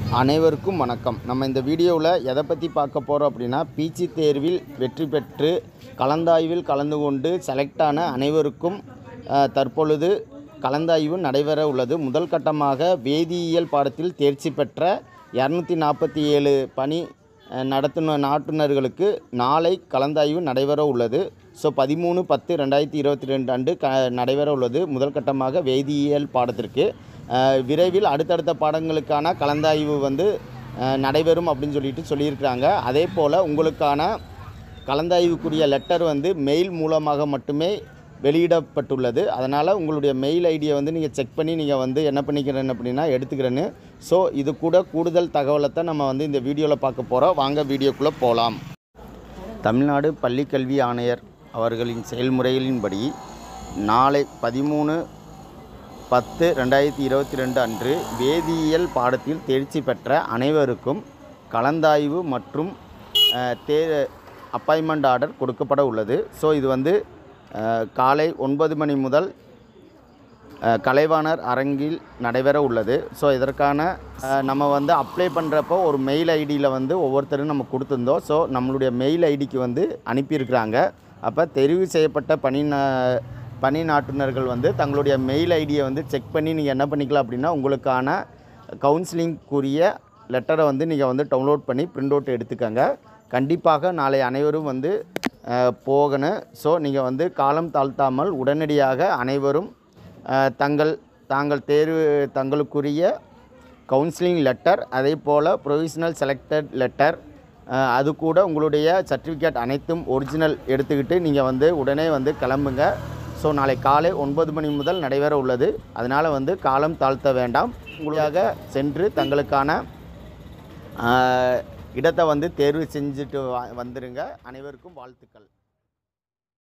அனைவருக்கும் வணக்கம் நம்ம இந்த வீடியோவில் எதை பற்றி பார்க்க போகிறோம் அப்படின்னா பிஜி தேர்வில் வெற்றி பெற்று கலந்தாய்வில் கலந்து கொண்டு செலக்ட் ஆன அனைவருக்கும் அஹ், தற்பொழுது கலந்தாய்வு நடைபெற உள்ளது முதல் கட்டமாக வேதியியல் பாடத்தில் தேர்ச்சி பெற்ற இரநூத்தி நாற்பத்தி ஏழு பணி அஹ், நடத்துன நாட்டுநர்களுக்கு நாளை கலந்தாய்வு நடைபெற உள்ளது ஸோ பதிமூணு பத்து ரெண்டாயிரத்தி இருபத்தி ரெண்டு அன்று க நடைபெற உள்ளது முதல் கட்டமாக வேதியியல் பாடத்திற்கு அஹ், விரைவில் அடுத்தடுத்த பாடங்களுக்கான கலந்தாய்வு வந்து அஹ், நடைபெறும் அப்படின்னு சொல்லிட்டு சொல்லியிருக்கிறாங்க அதே போல் உங்களுக்கான கலந்தாய்வுக்குரிய லெட்டர் வந்து மெயில் மூலமாக மட்டுமே வெளியிடப்பட்டுள்ளது அதனால் உங்களுடைய மெயில் ஐடியை வந்து நீங்கள் செக் பண்ணி நீங்கள் வந்து என்ன பண்ணிக்கிறேன்னு அப்படின்னா எடுத்துக்கிறேன்னு ஸோ இது கூட கூடுதல் தகவலை தான் நம்ம வந்து இந்த வீடியோவில் பார்க்க போகிறோம் வாங்க வீடியோக்குள்ளே போகலாம் தமிழ்நாடு பள்ளிக்கல்வி ஆணையர் அவர்களின் செயல்முறைகளின்படி நாளை பதிமூணு பத்து ரெண்டாயிரத்தி இருபத்தி ரெண்டு அன்று வேதியியல் பாடத்தில் தேர்ச்சி பெற்ற அனைவருக்கும் கலந்தாய்வு மற்றும் அஹ், தே அப்பாயின்மெண்ட் ஆர்டர் கொடுக்கப்பட உள்ளது ஸோ இது வந்து அஹ், காலை ஒன்பது மணி முதல் அஹ், கலைவாணர் அரங்கில் நடைபெற உள்ளது ஸோ இதற்கான அஹ், நம்ம வந்து அப்ளை பண்ணுறப்போ ஒரு மெயில் ஐடியில் வந்து ஒவ்வொருத்தரும் நம்ம கொடுத்துருந்தோம் ஸோ நம்மளுடைய மெயில் ஐடிக்கு வந்து அனுப்பியிருக்கிறாங்க அப்போ தெரிவு செய்யப்பட்ட பணி நா- பணி நாட்டுநர்கள் வந்து தங்களுடைய மெயில் ஐடியை வந்து செக் பண்ணி நீங்கள் என்ன பண்ணிக்கலாம் அப்படின்னா உங்களுக்கான கவுன்சிலிங்க்குரிய லெட்டரை வந்து நீங்கள் வந்து டவுன்லோட் பண்ணி பிரிண்ட் அவுட் எடுத்துக்கங்க கண்டிப்பாக நாளை அனைவரும் வந்து அஹ், போகணும் ஸோ நீங்கள் வந்து காலம் தாழ்த்தாமல் உடனடியாக அனைவரும் அஹ், தங்கள் தாங்கள் தேர்வு தங்களுக்குரிய கவுன்சிலிங் லெட்டர் அதே போல் ப்ரொவிஷனல் செலக்டட் லெட்டர் அது கூட உங்களுடைய சர்டிஃபிகேட் அனைத்தும் ஒரிஜினல் எடுத்துக்கிட்டு நீங்கள் வந்து உடனே வந்து கிளம்புங்க ஸோ நாளை காலை ஒன்பது மணி முதல் நடைபெற உள்ளது அதனால் வந்து காலம் தாழ்த்த வேண்டாம் உங்களுக்காக சென்று தங்களுக்கான அஹ், இடத்தை வந்து தேர்வு செஞ்சுட்டு வா- வந்துருங்க அனைவருக்கும் வாழ்த்துக்கள்